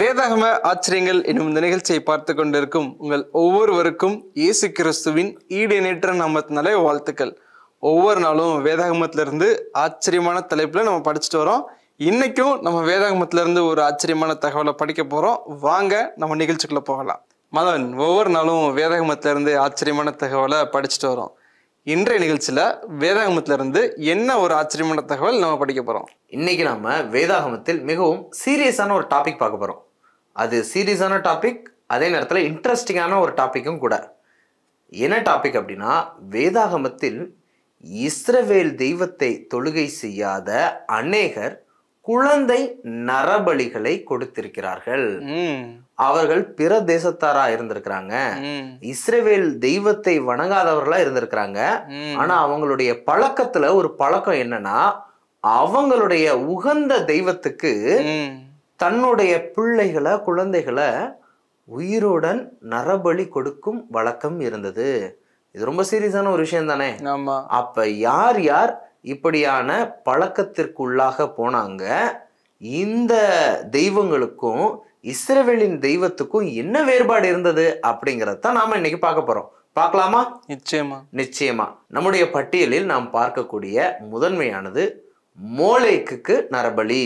வேதாகம ஆச்சரியங்கள் என்னும் இந்த நிகழ்ச்சியை பார்த்து கொண்டிருக்கும் உங்கள் ஒவ்வொருவருக்கும் இயேசு கிறிஸ்துவின் ஈடுநேற்ற நாமத்தினாலே வாழ்த்துக்கள் ஒவ்வொரு நாளும் வேதாகமத்துல இருந்து ஆச்சரியமான தலைப்புல நம்ம படிச்சுட்டு வரோம் இன்னைக்கும் நம்ம வேதாகமத்துல இருந்து ஒரு ஆச்சரியமான தகவலை படிக்க போறோம் வாங்க நம்ம நிகழ்ச்சிக்குள்ள போகலாம் மதன் ஒவ்வொரு நாளும் வேதாகமத்துல இருந்து ஆச்சரியமான தகவலை படிச்சுட்டு வரோம் இன்றைய நிகழ்ச்சியில வேதாகமத்துல இருந்து என்ன ஒரு ஆச்சரியமான தகவல் நம்ம படிக்க போறோம் இன்னைக்கு நம்ம வேதாகமத்தில் மிகவும் சீரியஸான ஒரு டாபிக் பார்க்க போறோம் அது சீரியஸான டாபிக் அதே நேரத்தில் இன்ட்ரெஸ்டிங்கான ஒரு டாப்பிக்கும் கூட என்ன டாபிக் அப்படின்னா வேதாகமத்தில் இஸ்ரவேல் தெய்வத்தை தொழுகை செய்யாத அநேகர் குழந்தை நரபலிகளை கொடுத்திருக்கிறார்கள் ம் அவர்கள் பிற தேசத்தாரா இருந்திருக்கிறாங்க ம் இஸ்ரவேல் தெய்வத்தை வணங்காதவர்களா இருந்திருக்கிறாங்க ம். ஆனா அவங்களுடைய பழக்கத்துல ஒரு பழக்கம் என்னன்னா அவங்களுடைய உகந்த தெய்வத்துக்கு ம் தன்னுடைய பிள்ளைகளை குழந்தைகளை உயிருடன் நரபலி கொடுக்கும் வழக்கம் இருந்தது இது ரொம்ப சீரியஸான ஒரு விஷயம் தானே ஆமா அப்ப யார் யார் இப்படியான பழக்கத்திற்குள்ளாக போனாங்க இந்த தெய்வங்களுக்கும் இஸ்ரவேலின் தெய்வத்துக்கும் என்ன வேறுபாடு இருந்தது அப்படிங்கறத தான் நாம இன்னைக்கு பார்க்க போறோம் பார்க்கலாமா நிச்சயமா நிச்சயமா நம்முடைய பட்டியலில் நாம் பார்க்கக்கூடிய முதன்மையானது மோலேக்குக்கு நரபலி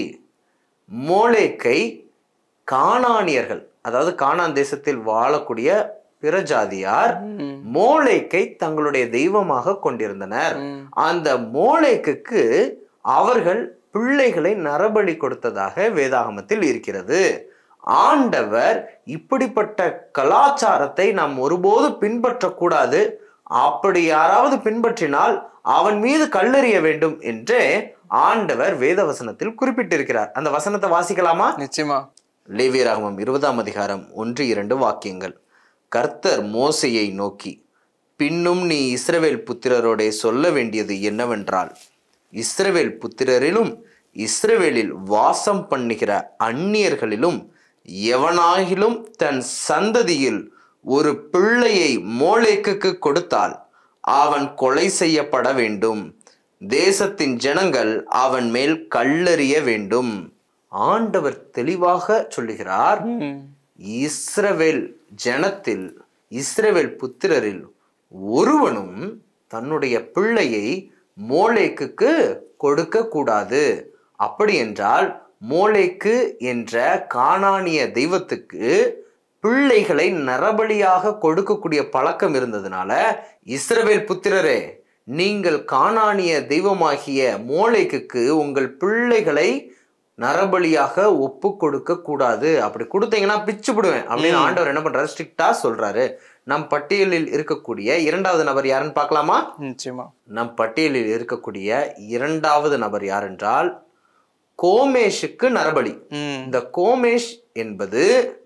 மோலேக்கை கானானியர்கள் அதாவது கானான் தேசத்தில் வாழக்கூடிய பிற ஜாதியார் ம், மோலேக்கை தங்களுடைய தெய்வமாக கொண்டிருந்தனர் ம், அந்த மோலேக்குக்கு அவர்கள் பிள்ளைகளை நரபலி கொடுத்ததாக வேதாகமத்தில் இருக்கிறது ஆண்டவர் இப்படிப்பட்ட கலாச்சாரத்தை நாம் ஒருபோது பின்பற்றக்கூடாது அப்படி யாராவது பின்பற்றினால் அவன் மீது கல்லெறிய வேண்டும் என்று ஆண்டவர் வேத வசனத்தில் குறிப்பிட்டிருக்கிறார் அந்த வசனத்தை வாசிக்கலாமா நிச்சயமா லேவியராகமம் இருபதாம் அதிகாரம் ஒன்று இரண்டு வாக்கியங்கள் கர்த்தர் மோசையை நோக்கி பின்னும் நீ இஸ்ரவேல் புத்திரரோடே சொல்ல வேண்டியது என்னவென்றால் இஸ்ரவேல் புத்திரரிலும் இஸ்ரவேலில் வாசம் பண்ணுகிற அந்நியர்களிலும் எவனாகிலும் தன் சந்ததியில் ஒரு பிள்ளையை மோளேக்குக்கு கொடுத்தால் அவன் கொலை செய்யப்பட வேண்டும் தேசத்தின் ஜனங்கள் அவன் மேல் கல்லெறிய வேண்டும் ஆண்டவர் தெளிவாக சொல்லுகிறார் ம், இஸ்ரவேல் ஜனத்தில் இஸ்ரவேல் புத்திரரில் ஒருவனும் தன்னுடைய பிள்ளையை மோளேக்குக்கு கொடுக்க கூடாது அப்படி என்றால் மோளேக்கு என்ற கானானிய தெய்வத்துக்கு பிள்ளைகளை நரபலியாக கொடுக்கக்கூடிய பழக்கம் இருந்ததுனால இஸ்ரவேல் புத்திரரே நீங்கள் கானானிய தெய்வமாகிய மோளேக்குக்கு உங்கள் பிள்ளைகளை நரபலியாக ஒப்பு கொடுக்க கூடாது அப்படி கொடுத்தீங்கன்னா பிச்சு விடுவேன் அப்படின்னு ஆண்டவர் என்ன பண்றாரு ஸ்ட்ரிக்டா சொல்றாரு நம் பட்டியலில் இருக்கக்கூடிய இரண்டாவது நபர் யாருன்னு பார்க்கலாமா நிச்சயமா நம் பட்டியலில் இருக்கக்கூடிய இரண்டாவது நபர் யார் என்றால் கோமேஷுக்கு நரபலி ம், இந்த கோமேஷ் என்பது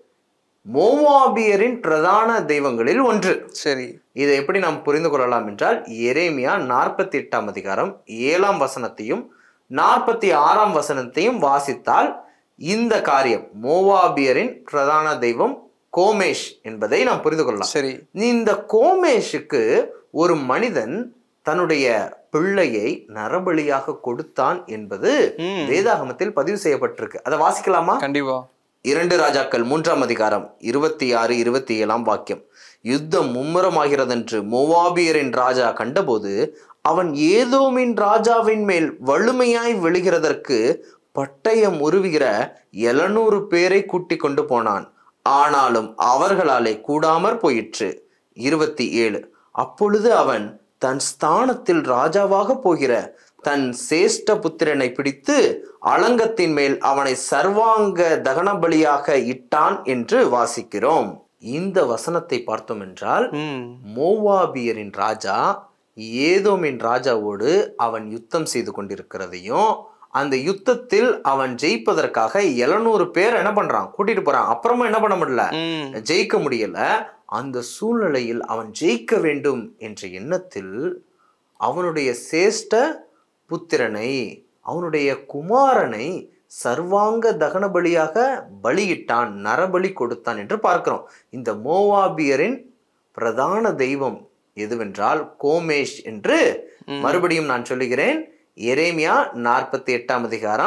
மோவாபியரின் பிரதான தெய்வங்களில் ஒன்று சரி இதை எப்படி நாம் புரிந்து கொள்ளலாம் என்றால் எரேமியா நாற்பத்தி எட்டாம் அதிகாரம் ஏழாம் வசனத்தையும் நாற்பத்தி ஆறாம் வசனத்தையும் வாசித்தால் இந்த காரியம் மோவாபியரின் பிரதான தெய்வம் கோமேஷ் என்பதை நாம் புரிந்து கொள்ளலாம் சரி இந்த கோமேஷுக்கு ஒரு மனிதன் தன்னுடைய பிள்ளையை நரபலியாக கொடுத்தான் என்பது ம். வேதாகமத்தில் பதிவு செய்யப்பட்டிருக்கு அதை வாசிக்கலாமா கண்டிப்பா இரண்டு ராஜாக்கள் மூன்றாம் அதிகாரம் இருபத்தி ஆறு இருபத்தி ஏழாம் வாக்கியம் யுத்தம் மும்முரமாகிறதென்று மோவாபியரின் ராஜா கண்டபோது அவன் ஏதோமின் ராஜாவின் மேல் வலிமையாய் விழுகிறதற்கு பட்டயம் உருவுகிற எழுநூறு பேரை கூட்டிக் கொண்டு போனான் ஆனாலும் அவர்களாலே கூடாமற் போயிற்று இருபத்தி ஏழு அப்பொழுது அவன் தன் ஸ்தானத்தில் ராஜாவாக போகிற தன் சேஷ்ட புத்திரனை பிடித்து அலங்கத்தின் மேல் அவனை சர்வாங்க தகன பலியாக இட்டான் என்று வாசிக்கிறோம் இந்த வசனத்தை பார்த்தோம் என்றால் ம் மோவாபியரின் ராஜா ஏதோமின் ராஜாவோடு அவன் யுத்தம் செய்து கொண்டிருக்கிறதையும் அந்த யுத்தத்தில் அவன் ஜெயிப்பதற்காக எழுநூறு பேர் என்ன பண்றான் கூட்டிட்டு போறான் அப்புறமா என்ன பண்ண முடியல ம் ஜெயிக்க முடியல அந்த சூழ்நிலையில் அவன் ஜெயிக்க வேண்டும் என்ற எண்ணத்தில் அவனுடைய சேஷ்ட புத்திரனை அவனுடைய குமாரனை சர்வாங்க தகன பலியாக பலியிட்டான் நரபலி கொடுத்தான் என்று பார்க்கிறோம் இந்த மோவாபியரின் பிரதான தெய்வம் எதுவென்றால் கோமேஷ் என்று மறுபடியும் நான் சொல்லுகிறேன் எரேமியா நாற்பத்தி எட்டாம் அதிகாரம்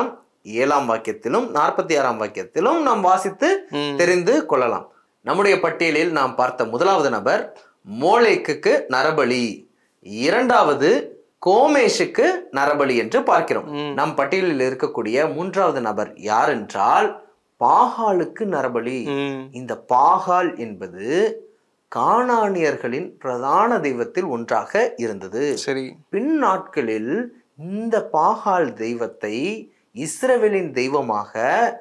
ஏழாம் வாக்கியத்திலும் நாற்பத்தி ஆறாம் வாக்கியத்திலும் நாம் வாசித்து ம். தெரிந்து கொள்ளலாம் நம்முடைய பட்டியலில் நாம் பார்த்த முதலாவது நபர் மோளேக்குக்கு நரபலி இரண்டாவது கோமேஷுக்கு நரபலி என்று பார்க்கிறோம் ம். நம் பட்டியலில் இருக்கக்கூடிய மூன்றாவது நபர் யார் என்றால் பாகாலுக்கு நரபலி ம். இந்த பாகால் என்பது கானானியர்களின் பிரதான தெய்வத்தில் ஒன்றாக இருந்தது சரி பின் நாட்களில் இந்த பாகால் தெய்வத்தை இஸ்ரவேலின் தெய்வமாக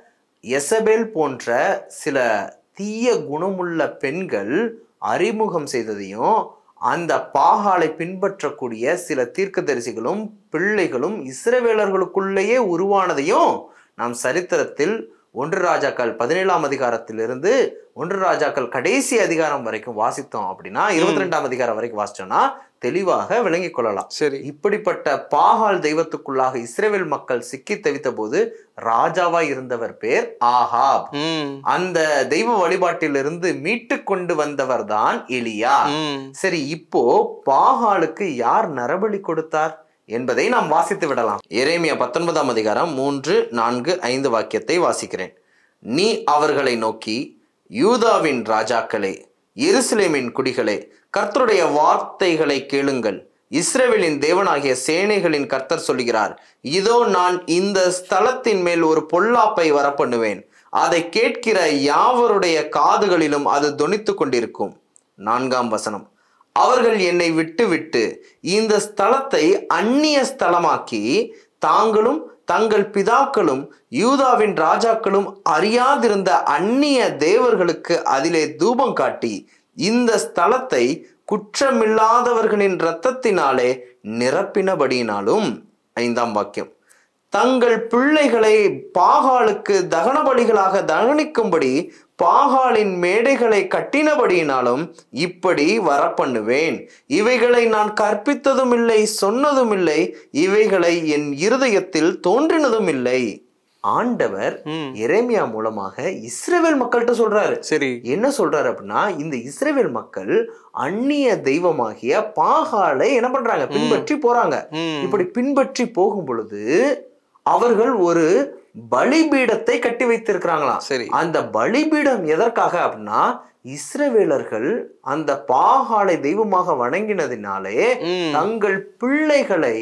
எசபேல் போன்ற சில தீய குணமுள்ள பெண்கள் அறிமுகம் செய்ததையும் அந்த பாகாலை பின்பற்றக்கூடிய சில தீர்க்கதரிசிகளும் பிள்ளைகளும் இஸ்ரவேலர்களுக்குள்ளேயே உருவானதையும் நாம் சரித்திரத்தில் ஒன்று ராஜாக்கள் பதினேழாம் அதிகாரத்திலிருந்து ஒன்று ராஜாக்கள் கடைசி அதிகாரம் வரைக்கும் வாசித்தோம் அப்படின்னா இருபத்தி ரெண்டாம் அதிகாரம் வரைக்கும் வாசிச்சோம்னா தெளிவாக விளங்கிக் கொள்ளலாம் சரி இப்படிப்பட்ட பாகால் தெய்வத்துக்குள்ளாக இஸ்ரேல் மக்கள் சிக்கி தவித்த போது ராஜாவா இருந்தவர் பேர் ஆகாப் ம். அந்த தெய்வ வழிபாட்டிலிருந்து மீட்டு கொண்டு வந்தவர் தான் எலியா ம். சரி இப்போ பாகாலுக்கு யார் நரபலி கொடுத்தார் என்பதை நாம் வாசித்து விடலாம் எரேமியா பத்தொன்பதாம் அதிகாரம் மூன்று நான்கு ஐந்து வாக்கியத்தை வாசிக்கிறேன் நீ அவர்களை நோக்கி யூதாவின் ராஜாக்களே எருசலேமின் குடிகளே கர்த்தருடைய வார்த்தைகளை கேளுங்கள் இஸ்ரவேலின் தேவனாகிய சேனைகளின் கர்த்தர் சொல்லுகிறார் இதோ நான் இந்த ஸ்தலத்தின் மேல் ஒரு பொல்லாப்பை வரப்பண்ணுவேன் அதை கேட்கிற யாவருடைய காதுகளிலும் அது தொனித்து கொண்டிருக்கும் நான்காம் வசனம் அவர்கள் என்னை விட்டு விட்டு இந்த ஸ்தலத்தை அந்நிய ஸ்தலமாக்கி தாங்களும் தங்கள் பிதாக்களும் யூதாவின் ராஜாக்களும் அறியாதிருந்த அந்நிய தேவர்களுக்கு அதிலே தூபம் காட்டி இந்த ஸ்தலத்தை குற்றமில்லாதவர்களின் இரத்தத்தினாலே நிரப்பினபடியினாலும் ஐந்தாம் வாக்கியம் தங்கள் பிள்ளைகளை பாகாலுக்கு தகன பலிகளாக தகனிக்கும்படி பாகாலின் மேடைகளை கட்டினபடியினாலும் இப்படி வரப்பண்ணுவேன் இவைகளை நான் கற்பித்ததும் இல்லை சொன்னதும் இல்லை இவைகளை என் இருதயத்தில் தோன்றினதும் இல்லை ஆண்டவர் ம். எரேமியா மூலமாக இஸ்ரவேல் மக்கள்கிட்ட சொல்றாரு சரி என்ன சொல்றாரு அப்படின்னா இந்த இஸ்ரவேல் மக்கள் அந்நிய தெய்வமாகிய பாகாலை என்ன பண்றாங்க பின்பற்றி போறாங்க ம். இப்படி பின்பற்றி போகும் பொழுது அவர்கள் ஒரு பலிபீடத்தை கட்டி வைத்திருக்கிறாங்களாம் சரி அந்த பலிபீடம் எதற்காக அப்படின்னா இஸ்ரவேலர்கள் அந்த பாகாலை தெய்வமாக வணங்கினதினாலே ம். தங்கள் பிள்ளைகளை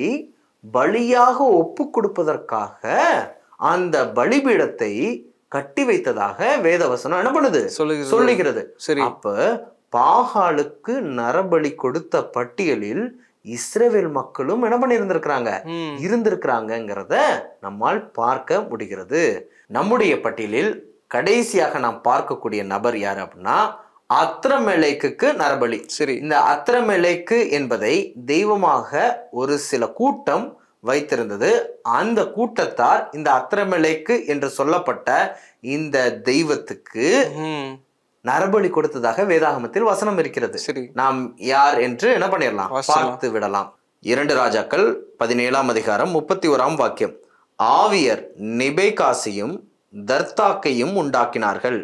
பலியாக ஒப்பு கொடுப்பதற்காக அந்த பலிபீடத்தை கட்டி வைத்ததாக வேதவசனம் என்ன பண்ணுது சொல்லுகிறது சொல்லுகிறது சரி அப்ப பாகாலுக்கு நரபலி கொடுத்த பட்டியலில் இஸ்ரவேல் மக்களும் என்ன பண்ணியிருந்திருக்கிறாங்க ம். இருந்திருக்கிறாங்கங்கிறத நம்மால் பார்க்க முடிகிறது நம்முடைய பட்டியலில் கடைசியாக நாம் பார்க்கக்கூடிய நபர் யார் அப்படின்னா அத்ரமெலேக்குக்கு நரபலி சரி இந்த அத்ரமெலேக்கு என்பதை தெய்வமாக ஒரு சில கூட்டம் வைத்திருந்தது அந்த கூட்டத்தார் இந்த அத்ரமெலேக்கு என்று சொல்லப்பட்ட இந்த தெய்வத்துக்கு ம். நரபலி கொடுத்ததாக வேதாகமத்தில் வசனம் இருக்கிறது சரி நாம் யார் என்று என்ன பண்ணிடலாம் வாசிக்கலாம். பார்த்து விடலாம் இரண்டு ராஜாக்கள் பதினேழாம் அதிகாரம் முப்பத்தி ஓராம் வாக்கியம் ஆவியர் நிபேகாசையும் தர்த்தாக்கையும் உண்டாக்கினார்கள்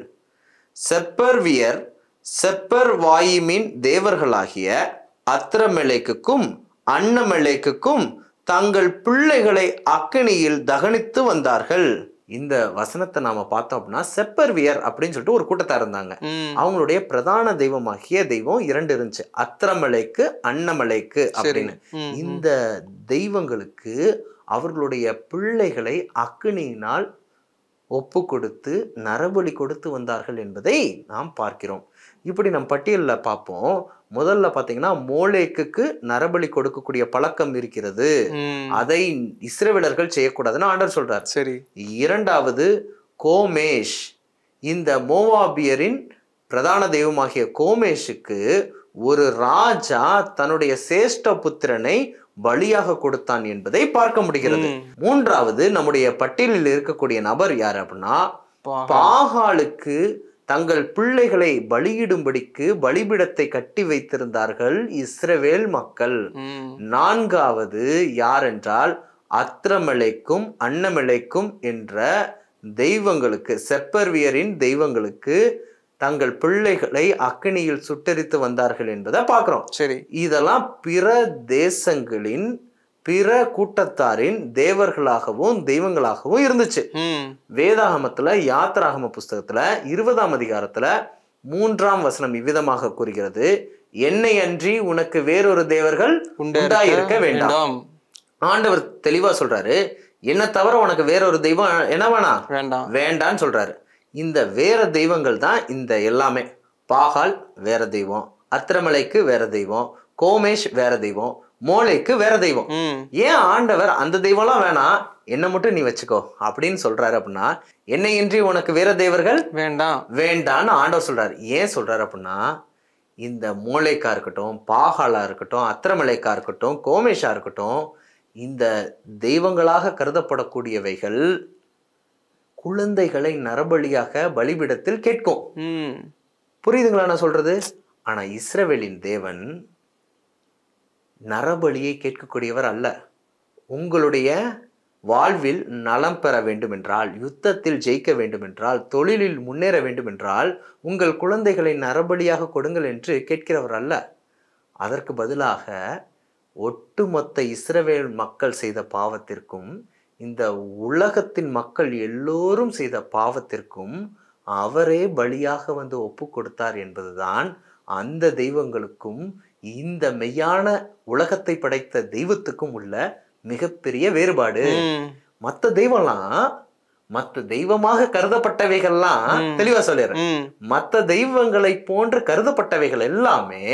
செப்பர்வியர் செப்பர் வாயிமின் தேவர்களாகிய அத்ரமெலேக்குக்கும் அன்னமெலேக்குக்கும் தங்கள் பிள்ளைகளை அக்கினியில் தகனித்து வந்தார்கள் இந்த வசனத்தை நாம பார்த்தோம் அப்படின்னா செப்பர்வியர் அப்படின்னு சொல்லிட்டு ஒரு கூட்டத்தார் இருந்தாங்க ம். அவங்களுடைய பிரதான தெய்வமாகிய தெய்வம் இரண்டு இருந்துச்சு அத்திரமலைக்கு அன்னமலைக்கு சரி அப்படின்னு ம். இந்த தெய்வங்களுக்கு அவர்களுடைய பிள்ளைகளை அக்கினியினால் ஒப்பு கொடுத்து நரபலி கொடுத்து வந்தார்கள் என்பதை நாம் பார்க்கிறோம் இப்படி நம் பட்டியலில் பார்ப்போம் முதல்ல பார்த்தீங்கன்னா மோலேக்குக்கு நரபலி கொடுக்கக்கூடிய பழக்கம் இருக்கிறது ம். அதை இஸ்ரவேலர்கள் செய்யக்கூடாதுன்னு ஆண்டவர் சொல்றார் சரி இரண்டாவது கோமேஷ் இந்த மோவாபியரின் பிரதான தெய்வமாகிய கோமேஷுக்கு ஒரு ராஜா தன்னுடைய சேஷ்ட புத்திரனை பலியாக கொடுத்தான் என்பதை பார்க்க முடிகிறது ம். மூன்றாவது நம்முடைய பட்டியலில் இருக்கக்கூடிய நபர் யார் அப்படின்னா பா- பாகாலுக்கு தங்கள் பிள்ளைகளை பலியிடும்படிக்கு பலிபிடத்தை கட்டி வைத்திருந்தார்கள் இஸ்ரவேல் மக்கள் ம். நான்காவது யார் என்றால் அத்திரமலைக்கும் அன்னமலைக்கும் என்ற தெய்வங்களுக்கு செப்பர்வியரின் தெய்வங்களுக்கு தங்கள் பிள்ளைகளை அக்கினியில் சுட்டரித்து வந்தார்கள் என்பதை பார்க்கிறோம் சரி இதெல்லாம் பிற தேசங்களின் பிற கூட்டத்தாரின் தேவர்களாகவும் தெய்வங்களாகவும் இருந்துச்சு ம் வேதாகமத்துல யாத்ராகம புஸ்தகத்துல இருபதாம் அதிகாரத்துல மூன்றாம் வசனம் இவ்விதமாக கூறுகிறது என்னை அன்றி உனக்கு வேறொரு தேவர்கள் உண்டாயிருக்க வேண்டாம் வேண்டாம் ஆண்டவர் தெளிவா சொல்றாரு என்ன தவிர உனக்கு வேறொரு தெய்வம் என்ன வேணாம் வேண்டாம் வேண்டான்னு சொல்றாரு இந்த வேற தெய்வங்கள் தான் இந்த எல்லாமே பாகால் வேற தெய்வம் அத்திரமலைக்கு வேற தெய்வம் கோமேஷ் வேற தெய்வம் மோளைக்கு வேற தெய்வம் ம் ஏன் ஆண்டவர் அந்த தெய்வம்லாம் வேணாம் என்ன மட்டும் நீ வச்சுக்கோ அப்படின்னு சொல்றாரு அப்படின்னா என்னை இன்றி உனக்கு வேற தேவர்கள் வேண்டாம் வேண்டான்னு ஆண்டவர் சொல்றாரு ஏன் சொல்றாரு அப்படின்னா இந்த மூளைக்கா இருக்கட்டும் பாகாலா இருக்கட்டும் அத்திரமலைக்கா இருக்கட்டும் கோமேஷா இருக்கட்டும் இந்த தெய்வங்களாக கருதப்படக்கூடியவைகள் குழந்தைகளை நரபலியாக பலிபிடத்தில் கேட்கும் ம் புரியுதுங்களா நான் சொல்றது ஆனா இஸ்ரவேலின் தேவன் நரபலியை கேட்கக்கூடியவர் அல்ல உங்களுடைய வாழ்வில் நலம் பெற வேண்டுமென்றால் யுத்தத்தில் ஜெயிக்க வேண்டுமென்றால் தொழிலில் முன்னேற வேண்டுமென்றால் உங்கள் குழந்தைகளை நரபலியாக கொடுங்கள் என்று கேட்கிறவர் அல்ல அதற்கு பதிலாக ஒட்டுமொத்த இஸ்ரவேல் மக்கள் செய்த பாவத்திற்கும் இந்த உலகத்தின் மக்கள் எல்லோரும் செய்த பாவத்திற்கும் அவரே பலியாக வந்து ஒப்பு கொடுத்தார் என்பதுதான் அந்த தெய்வங்களுக்கும் இந்த மெய்யான உலகத்தை படைத்த தெய்வத்துக்கும் உள்ள மிகப்பெரிய வேறுபாடு ம் மத்த தெய்வம்லாம் மத்த தெய்வமாக கருதப்பட்டவைகள்லாம் ம். தெளிவா சொல்லிடுறேன் ம் மற்ற தெய்வங்களை போன்று கருதப்பட்டவைகள் எல்லாமே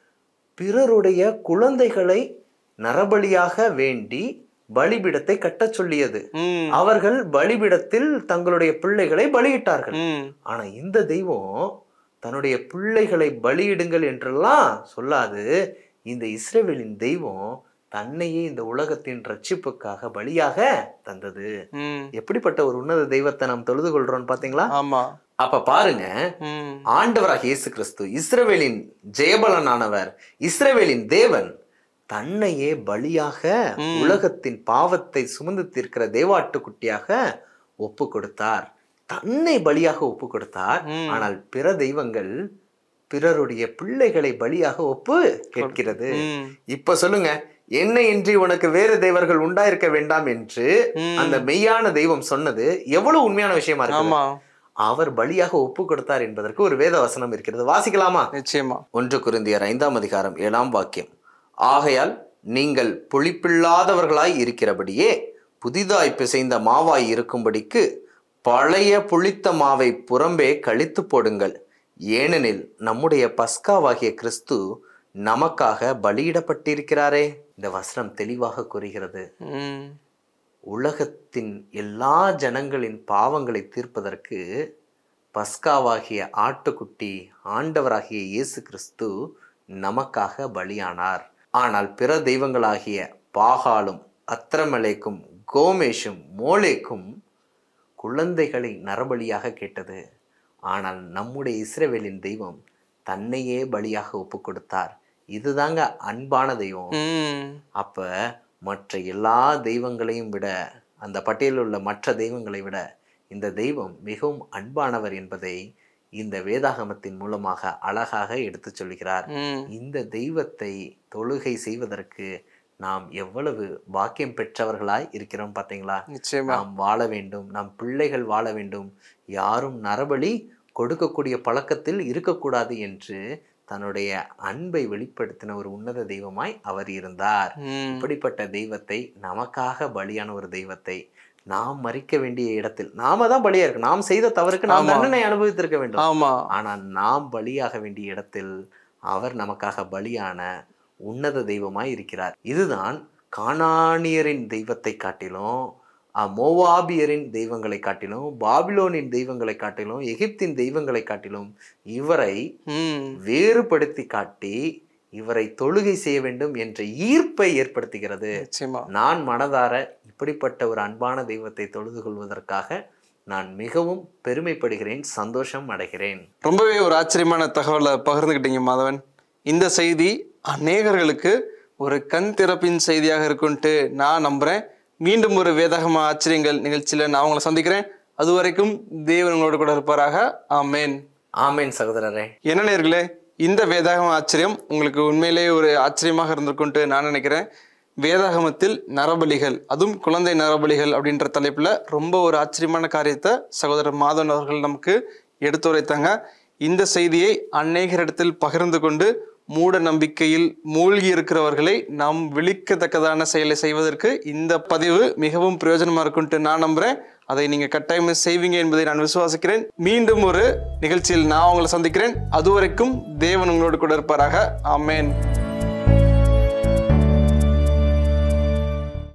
பிறருடைய குழந்தைகளை நரபலியாக வேண்டி பலிபிடத்தை கட்டச் சொல்லியது ம் அவர்கள் பலிபிடத்தில் தங்களுடைய பிள்ளைகளை பலியிட்டார்கள் ம் ஆனா இந்த தெய்வம் தன்னுடைய பிள்ளைகளை பலியிடுங்கள் என்றெல்லாம் சொல்லாது இந்த இஸ்ரேவேலின் தெய்வம் தன்னையே இந்த உலகத்தின் ரட்சிப்புக்காக பலியாக தந்தது ம் எப்படிப்பட்ட ஒரு உன்னத தெய்வத்தை நாம் தொழுது கொள்றோம் பாத்தீங்களா ஆமா அப்ப பாருங்க ம் ஆண்டவராக இயேசு கிறிஸ்து இஸ்ரவேலின் ஜெயபலனானவர் இஸ்ரவேலின் தேவன் தன்னையே பலியாக ம். உலகத்தின் பாவத்தை சுமந்து தீர்க்கிற தேவாட்டுக்குட்டியாக ஒப்பு கொடுத்தார் தன்னை பலியாக ஒப்பு கொடுத்தார் ம். ஆனால் பிற தெய்வங்கள் பிறருடைய பிள்ளைகளை பலியாக ஒப்பு கேட்கிறது ம் இப்ப சொல்லுங்க என்னை இன்றி உனக்கு வேறு தேவர்கள் உண்டாயிருக்க வேண்டாம் என்று ம். அந்த மெய்யான தெய்வம் சொன்னது எவ்வளவு உண்மையான விஷயமா இருக்கு ஆமா அவர் பலியாக ஒப்பு கொடுத்தார் என்பதற்கு ஒரு வேத வசனம் இருக்கிறது வாசிக்கலாமா நிச்சயமா ஒன்று குருந்தியர் ஐந்தாம் அதிகாரம் ஏழாம் வாக்கியம் ஆகையால் நீங்கள் புளிப்பில்லாதவர்களாய் இருக்கிறபடியே புதிதாய் பிசைந்த மாவாய் இருக்கும்படிக்கு பழைய புளித்த மாவை புறம்பே கழித்து போடுங்கள் ஏனெனில் நம்முடைய பஸ்காவாகிய கிறிஸ்து நமக்காக பலியிடப்பட்டிருக்கிறாரே இந்த வசனம் தெளிவாக கூறுகிறது ம் உலகத்தின் எல்லா ஜனங்களின் பாவங்களை தீர்ப்பதற்கு பஸ்காவாகிய ஆட்டுக்குட்டி ஆண்டவராகிய இயேசு கிறிஸ்து நமக்காக பலியானார் ஆனால் பிற தெய்வங்களாகிய பாகாலும் அத்திரமலைக்கும் கோமேஷும் மோளேக்கும் குழந்தைகளை நரபலியாக கேட்டது ஆனால் நம்முடைய இஸ்ரவேலின் தெய்வம் தன்னையே பலியாக ஒப்பு கொடுத்தார் இதுதாங்க அன்பான தெய்வம் ம் அப்ப மற்ற எல்லா தெய்வங்களையும் விட அந்த பட்டியலில் உள்ள மற்ற தெய்வங்களை விட இந்த தெய்வம் மிகவும் அன்பானவர் என்பதை இந்த வேதாகமத்தின் மூலமாக அழகாக எடுத்துச் சொல்கிறார் ம் இந்த தெய்வத்தை தொழுகை செய்வதற்கு நாம் எவ்வளவு பாக்கியம் பெற்றவர்களாய் இருக்கிறோம் பார்த்தீங்களா நிச்சயமா நாம் வாழ வேண்டும் நம் பிள்ளைகள் வாழ வேண்டும் யாரும் நரபலி கொடுக்கக்கூடிய பழக்கத்தில் இருக்கக்கூடாது என்று தன்னுடைய அன்பை வெளிப்படுத்தின ஒரு உன்னத தெய்வமாய் அவர் இருந்தார் ம் இப்படிப்பட்ட தெய்வத்தை நமக்காக பலியான ஒரு தெய்வத்தை நாம் மறிக்க வேண்டிய இடத்தில் நாம தான் பலியா இருக்கு நாம் செய்த தவறுக்கு நாம் ஆமா. தண்டனை அனுபவித்திருக்க வேண்டும் ஆமா ஆனால் நாம் பலியாக வேண்டிய இடத்தில் அவர் நமக்காக பலியான உன்னத தெய்வமாய் இருக்கிறார் இதுதான் கானானியரின் தெய்வத்தை காட்டிலும் அஹ், மோவாபியரின் தெய்வங்களை காட்டிலும் பாபிலோனின் தெய்வங்களை காட்டிலும் எகிப்தின் தெய்வங்களை காட்டிலும் இவரை ம் வேறுபடுத்தி காட்டி இவரை தொழுகை செய்ய வேண்டும் என்ற ஈர்ப்பை ஏற்படுத்துகிறது நிச்சயமா நான் மனதார இப்படிப்பட்ட ஒரு அன்பான தெய்வத்தை தொழுது கொள்வதற்காக நான் மிகவும் பெருமைப்படுகிறேன் சந்தோஷம் அடைகிறேன் ரொம்பவே ஒரு ஆச்சரியமான தகவலை பகிர்ந்துக்கிட்டீங்க மாதவன் இந்த செய்தி அநேகர்களுக்கு ஒரு கண் திறப்பின் செய்தியாக இருக்கும்ட்டு நான் நம்புறேன் மீண்டும் ஒரு வேதாகம ஆச்சரியங்கள் நிகழ்ச்சியில நான் உங்களை சந்திக்கிறேன் அது வரைக்கும் தேவன் உங்களோட கூட இருப்பாராக ஆமேன் ஆமேன் சகோதரரே என்ன நேர்களே இந்த வேதாகம ஆச்சரியம் உங்களுக்கு உண்மையிலேயே ஒரு ஆச்சரியமாக இருந்திருக்கும்ட்டு நான் நினைக்கிறேன் வேதாகமத்தில் நரபலிகள் அதுவும் குழந்தை நரபலிகள் அப்படின்ற தலைப்புல ரொம்ப ஒரு ஆச்சரியமான காரியத்தை சகோதரர் மாதவன் அவர்கள் நமக்கு எடுத்துரைத்தாங்க இந்த செய்தியை அநேகரிடத்தில் பகிர்ந்து கொண்டு மூட நம்பிக்கையில் மூழ்கி இருக்கிறவர்களை நாம் விழிக்கத்தக்கதான செயலை செய்வதற்கு இந்த பதிவு மிகவும் பிரயோஜனமா இருக்கும்ட்டு நான் நம்புறேன் அதை நீங்க கட்டாயம் செய்வீங்க என்பதை நான் விசுவாசிக்கிறேன் மீண்டும் ஒரு நிகழ்ச்சியில் நான் உங்களை சந்திக்கிறேன் அதுவரைக்கும் தேவன் உங்களோடு கூட இருப்பாராக ஆமென்